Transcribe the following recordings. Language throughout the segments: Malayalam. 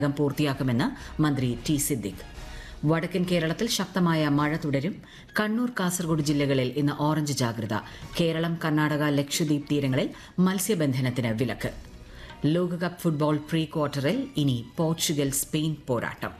ം പൂർത്തിയാക്കുമെന്ന് മന്ത്രി ടി സിദ്ദിഖ് വടക്കൻ കേരളത്തിൽ ശക്തമായ മഴ തുടരും കണ്ണൂർ കാസർഗോഡ് ജില്ലകളിൽ ഇന്ന് ഓറഞ്ച് ജാഗ്രത കേരളം കർണാടക ലക്ഷദ്വീപ് തീരങ്ങളിൽ മത്സ്യബന്ധനത്തിന് വിലക്ക് ലോകകപ്പ് ഫുട്ബോൾ പ്രീ ക്വാർട്ടറിൽ ഇനി പോർച്ചുഗൽ സ്പെയിൻ പോരാട്ടം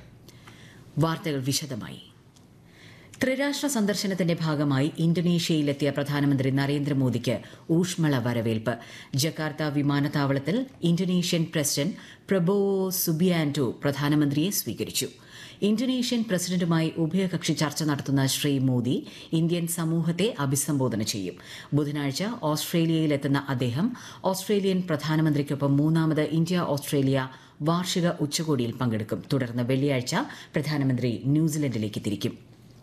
വാർത്തകൾ വിശദമായി ത്രിരാഷ്ട്ര സന്ദർശനത്തിന്റെ ഭാഗമായി ഇന്തോനേഷ്യയിലെത്തിയ പ്രധാനമന്ത്രി നരേന്ദ്രമോദിക്ക് ഊഷ്മള വരവേൽപ്പ് ജക്കാർത്ത വിമാനത്താവളത്തിൽ ഇന്തോനേഷ്യൻ പ്രസിഡന്റ് പ്രബോവോ സുബിയാൻഡോ പ്രധാനമന്ത്രിയെ സ്വീകരിച്ചു ഇന്തോനേഷ്യൻ പ്രസിഡന്റുമായി ഉഭയകക്ഷി ചർച്ച നടത്തുന്ന ശ്രീ മോദി ഇന്ത്യൻ സമൂഹത്തെ അഭിസംബോധന ചെയ്യും ബുധനാഴ്ച ഓസ്ട്രേലിയയിലെത്തുന്ന അദ്ദേഹം ഓസ്ട്രേലിയൻ പ്രധാനമന്ത്രിക്കൊപ്പം മൂന്നാമത് ഇന്ത്യ ഓസ്ട്രേലിയ വാർഷിക ഉച്ചകോടിയിൽ പങ്കെടുക്കും തുടർന്ന് വെള്ളിയാഴ്ച പ്രധാനമന്ത്രി ന്യൂസിലൻഡിലേക്ക് തിരിക്കും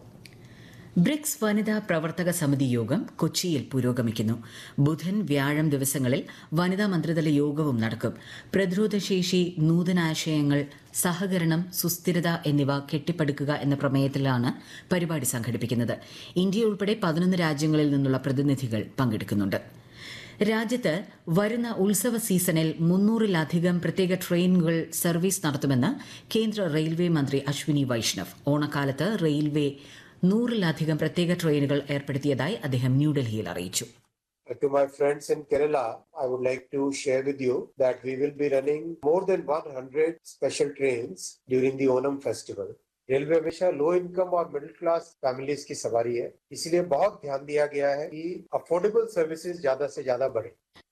ബ്രിക്സ് വനിതാ പ്രവർത്തക സമിതി യോഗം കൊച്ചിയിൽ പുരോഗമിക്കുന്നു ബുധൻ വ്യാഴം ദിവസങ്ങളിൽ വനിതാ മന്ത്രിതല യോഗവും നടക്കും പ്രതിരോധശേഷി നൂതനാശയങ്ങൾ സഹകരണം സുസ്ഥിരത എന്നിവ കെട്ടിപ്പടുക്കുക എന്ന പ്രമേയത്തിലാണ് പരിപാടി സംഘടിപ്പിക്കുന്നത് ഇന്ത്യ ഉൾപ്പെടെ പതിനൊന്ന് രാജ്യങ്ങളിൽ നിന്നുള്ള പ്രതിനിധികൾ പങ്കെടുക്കുന്നുണ്ട് രാജ്യത്ത് വരുന്ന ഉത്സവ സീസണിൽ മുന്നൂറിലധികം പ്രത്യേക ട്രെയിനുകൾ സർവീസ് നടത്തുമെന്ന് കേന്ദ്ര റെയിൽവേ മന്ത്രി അശ്വിനി വൈഷ്ണവ് ഓണക്കാലത്ത് റെയിൽവേ നൂറിലധികം പ്രത്യേക ട്രെയിനുകൾ ഏർപ്പെടുത്തിയതായി അദ്ദേഹം ന്യൂഡൽഹിയിൽ അറിയിച്ചു To my friends in Kerala, I would like to share with you that we will be running more than 100 special trains during the Onam festival. Railway हमेशा लो इनकम और मिडिल क्लास फैमिलीज की सवारी है इसलिए बहुत ध्यान दिया गया है कि अफोर्डेबल सर्विसेज ज्यादा से ज्यादा बढ़े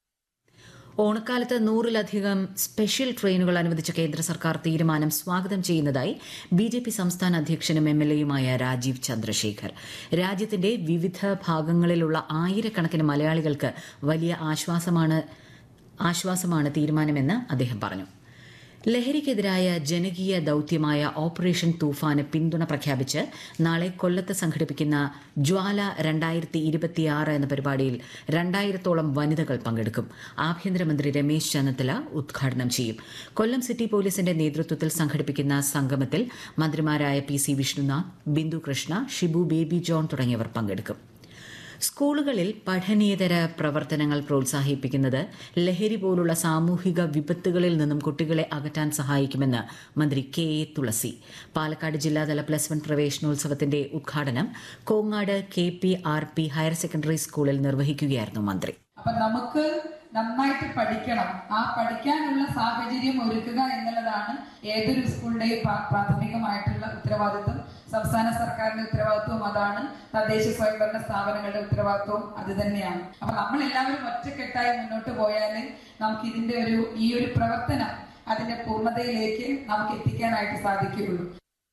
ഓണക്കാലത്ത് നൂറിലധികം സ്പെഷ്യൽ ട്രെയിനുകൾ അനുവദിച്ച കേന്ദ്ര സർക്കാർ തീരുമാനം സ്വാഗതം ചെയ്യുന്നതായി ബി ജെ പി സംസ്ഥാന അധ്യക്ഷനും എം എൽ എയുമായ രാജീവ് ചന്ദ്രശേഖർ രാജ്യത്തിന്റെ വിവിധ ഭാഗങ്ങളിലുള്ള ആയിരക്കണക്കിന് മലയാളികൾക്ക് വലിയ ആശ്വാസമാണ് ആശ്വാസമാണ് തീരുമാനമെന്ന് അദ്ദേഹം പറഞ്ഞു ലഹരിക്കെതിരായ ജനകീയ ദൌത്യമായ ഓപ്പറേഷൻ തൂഫാന് പിന്തുണ പ്രഖ്യാപിച്ച് നാളെ കൊല്ലത്ത് സംഘടിപ്പിക്കുന്ന ജ്വാല രണ്ടായിരത്തി ഇരുപത്തിയാറ് എന്ന പരിപാടിയിൽ രണ്ടായിരത്തോളം വനിതകൾ പങ്കെടുക്കും ആഭ്യന്തരമന്ത്രി രമേശ് ചെന്നിത്തല ഉദ്ഘാടനം ചെയ്യും കൊല്ലം സിറ്റി പോലീസിന്റെ നേതൃത്വത്തിൽ സംഘടിപ്പിക്കുന്ന സംഗമത്തിൽ മന്ത്രിമാരായ പി സി വിഷ്ണുനാഥ് ബിന്ദു കൃഷ്ണ ഷിബു ബേബി ജോൺ തുടങ്ങിയവർ പങ്കെടുക്കും സ്കൂളുകളിൽ പഠനേതര പ്രവർത്തനങ്ങൾ പ്രോത്സാഹിപ്പിക്കുന്നത് ലഹരി പോലുള്ള സാമൂഹിക വിപത്തുകളിൽ നിന്നും കുട്ടികളെ അകറ്റാൻ സഹായിക്കുമെന്ന് മന്ത്രി കെ എ തുളസി പാലക്കാട് ജില്ലാതല പ്ലസ് വൺ പ്രവേശനോത്സവത്തിന്റെ ഉദ്ഘാടനം Kongad K P R P higher secondary സ്കൂളിൽ നിർവഹിക്കുകയായിരുന്നു മന്ത്രി അപ്പൊ നമുക്ക് നന്നായിട്ട് പഠിക്കണം ആ പഠിക്കാനുള്ള സാഹചര്യം ഒരുക്കുക എന്നുള്ളതാണ് ഏതൊരു സ്കൂളിന്റെയും പ്രാ- പ്രാഥമികമായിട്ടുള്ള ഉത്തരവാദിത്വം സംസ്ഥാന സർക്കാരിന്റെ ഉത്തരവാദിത്വം അതാണ് തദ്ദേശ സ്വയംഭരണ സ്ഥാപനങ്ങളുടെ ഉത്തരവാദിത്വം അത് തന്നെയാണ് അപ്പൊ നമ്മൾ എല്ലാവരും ഒറ്റക്കെട്ടായി മുന്നോട്ട് പോയാൽ നമുക്ക് ഇതിന്റെ ഒരു ഈ ഒരു പ്രവർത്തനം അതിന്റെ പൂർണ്ണതയിലേക്ക് നമുക്ക് എത്തിക്കാനായിട്ട് സാധിക്കുകയുള്ളൂ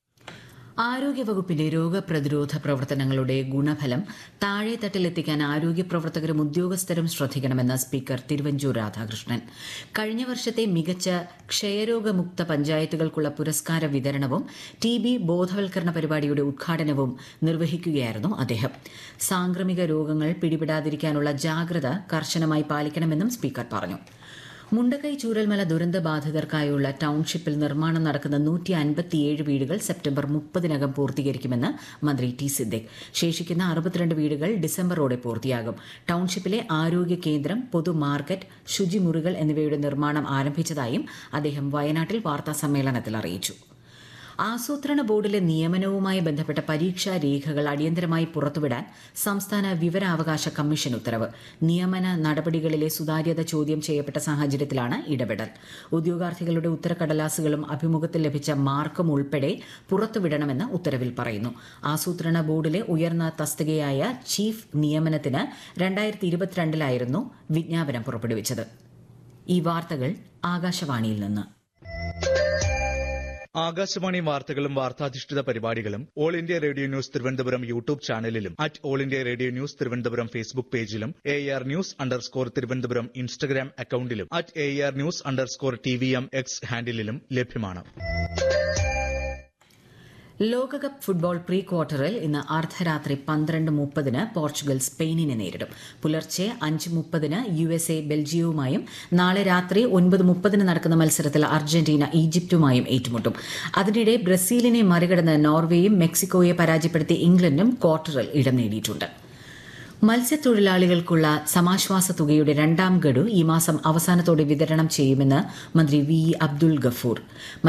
ആരോഗ്യവകുപ്പിന്റെ രോഗപ്രതിരോധ പ്രവർത്തനങ്ങളുടെ ഗുണഫലം താഴെത്തട്ടിലെത്തിക്കാൻ ആരോഗ്യ പ്രവർത്തകരും ഉദ്യോഗസ്ഥരും ശ്രദ്ധിക്കണമെന്ന് സ്പീക്കർ തിരുവഞ്ചൂർ രാധാകൃഷ്ണൻ കഴിഞ്ഞ വർഷത്തെ മികച്ച ക്ഷയരോഗമുക്ത പഞ്ചായത്തുകൾക്കുള്ള പുരസ്കാര വിതരണവും ടി ബി ബോധവൽക്കരണ പരിപാടിയുടെ ഉദ്ഘാടനവും നിർവഹിക്കുകയായിരുന്നു അദ്ദേഹം സാംക്രമിക രോഗങ്ങൾ പിടിപെടാതിരിക്കാനുള്ള ജാഗ്രത കർശനമായി പാലിക്കണമെന്നും സ്പീക്കർ പറഞ്ഞു മുണ്ടക്കൈ ചൂരൽമല ദുരന്ത ബാധിതർക്കായുള്ള ടൌൺഷിപ്പിൽ നിർമ്മാണം നടക്കുന്ന നൂറ്റി അൻപത്തിയേഴ് വീടുകൾ സെപ്റ്റംബർ മുപ്പതിനകം പൂർത്തീകരിക്കുമെന്ന് മന്ത്രി ടി സിദ്ദിഖ് ശേഷിക്കുന്ന അറുപത്തിരണ്ട് വീടുകൾ ഡിസംബറോടെ പൂർത്തിയാകും ടൌൺഷിപ്പിലെ ആരോഗ്യ കേന്ദ്രം പൊതു മാർക്കറ്റ് ശുചിമുറികൾ എന്നിവയുടെ നിർമ്മാണം ആരംഭിച്ചതായും അദ്ദേഹം വയനാട്ടിൽ വാർത്താ സമ്മേളനത്തിൽ അറിയിച്ചു ആസൂത്രണ ബോർഡിലെ നിയമനവുമായി ബന്ധപ്പെട്ട പരീക്ഷാ രേഖകൾ അടിയന്തരമായി പുറത്തുവിടാൻ സംസ്ഥാന വിവരാവകാശ കമ്മീഷൻ ഉത്തരവ് നിയമന നടപടികളിലെ സുതാര്യത ചോദ്യം ചെയ്യപ്പെട്ട സാഹചര്യത്തിലാണ് ഇടപെടൽ ഉദ്യോഗാർത്ഥികളുടെ ഉത്തരക്കടലാസുകളും അഭിമുഖത്തിൽ ലഭിച്ച മാർക്കും ഉൾപ്പെടെ പുറത്തുവിടണമെന്ന് ഉത്തരവിൽ പറയുന്നു ആസൂത്രണ ബോർഡിലെ ഉയർന്ന തസ്തികയായ ചീഫ് നിയമനത്തിന് രണ്ടായിരത്തി ഇരുപത്തിരണ്ടിലായിരുന്നു വിജ്ഞാപനം പുറപ്പെടുവിച്ചത് ഈ വാർത്തകൾ ആകാശവാണിയിൽ നിന്ന് ആകാശവാണി വാർത്തകളും വാർത്താധിഷ്ഠിത പരിപാടികളും all India radio news Thiruvananthapuram YouTube ചാനലിലും at all India radio news Thiruvananthapuram Facebook പേജിലും A R news underscore Thiruvananthapuram Instagram അക്കൌണ്ടിലും at A R news underscore T V M X ഹാൻഡിലും ലഭ്യമാണ് ലോകകപ്പ് ഫുട്ബോൾ പ്രീ ക്വാർട്ടറിൽ ഇന്ന് അർദ്ധരാത്രി പന്ത്രണ്ട് മുപ്പതിന് പോർച്ചുഗൽ സ്പെയിനിനെ നേരിടും പുലർച്ചെ അഞ്ച് മുപ്പതിന് യു എസ് എ ബെൽജിയവുമായും നാളെ രാത്രി ഒൻപത് മുപ്പതിന് നടക്കുന്ന മത്സരത്തിൽ അർജന്റീന ഈജിപ്തുമായും ഏറ്റുമുട്ടും അതിനിടെ ബ്രസീലിനെ മറികടന്ന് നോർവേയും മെക്സിക്കോയെ പരാജയപ്പെടുത്തി ഇംഗ്ലണ്ടും ക്വാർട്ടറിൽ ഇടം നേടിയിട്ടുണ്ട് മത്സ്യത്തൊഴിലാളികൾക്കുള്ള സമാശ്വാസ തുകയുടെ രണ്ടാം ഗഡു ഈ മാസം അവസാനത്തോടെ വിതരണം ചെയ്യുമെന്ന് മന്ത്രി വി ഇ അബ്ദുൾ ഗഫൂർ